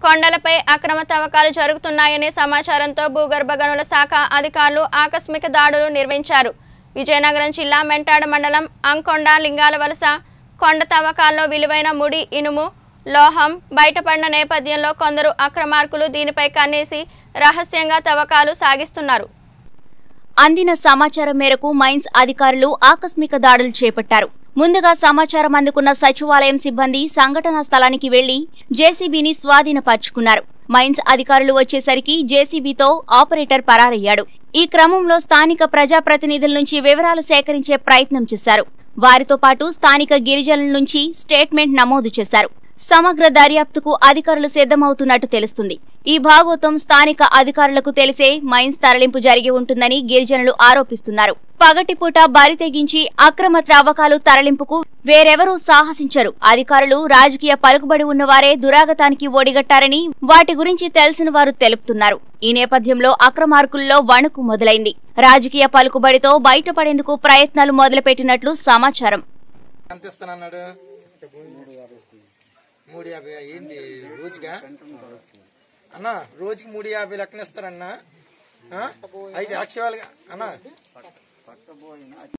కొండలపై అక్రమ తవ్వకాలు జరుగుతున్నాయనే సమాచారంతో భూగర్భ గనుల శాఖ అధికారులు ఆకస్మిక దాడులు నిర్వహించారు విజయనగరం జిల్లా మెంటాడ మండలం అంకొండ లింగాల వలస కొండ తవ్వకాల్లో విలువైన ముడి ఇనుము లోహం బయటపడిన నేపథ్యంలో కొందరు అక్రమార్కులు దీనిపై కన్నేసి రహస్యంగా తవ్వకాలు సాగిస్తున్నారు అందిన సమాచారం మేరకు మైన్స్ అధికారులు ఆకస్మిక దాడులు చేపట్టారు ముందుగా సమాచారం అందుకున్న సచివాలయం సిబ్బంది సంఘటనా స్థలానికి వెళ్లి జేసీబీని స్వాధీనపర్చుకున్నారు మైన్స్ అధికారులు వచ్చేసరికి జేసీబీతో ఆపరేటర్ పరారయ్యాడు ఈ క్రమంలో స్థానిక ప్రజాప్రతినిధుల నుంచి వివరాలు సేకరించే ప్రయత్నం చేశారు వారితో పాటు స్థానిక గిరిజనుల నుంచి స్టేట్మెంట్ నమోదు చేశారు సమగ్ర దర్యాప్తుకు అధికారులు సిద్ధమవుతున్నట్టు తెలుస్తుంది ఈ భాగోతం స్థానిక అధికారులకు తెలిసే మైన్స్ తరలింపు జరిగి ఉంటుందని గిరిజనులు ఆరోపిస్తున్నారు పగటిపూట బరి తెగించి అక్రమ త్రవ్వకాలు తరలింపుకు వేరెవరూ సాహసించరు అధికారులు రాజకీయ పలుకుబడి ఉన్నవారే దురాగతానికి ఒడిగట్టారని వాటి గురించి తెలిసిన వారు తెలుపుతున్నారు ఈ నేపథ్యంలో అక్రమార్కుల్లో వణుకు మొదలైంది రాజకీయ పలుకుబడితో బయటపడేందుకు ప్రయత్నాలు మొదలుపెట్టినట్లు సమాచారం ఎంత ఇస్తానన్నాడు మూడు యాభై ఏంటి రోజుగా అన్న రోజుకి మూడు యాభై లెక్కన ఇస్తారన్నా ఆ? అయితే యాక్చువల్గా అన్న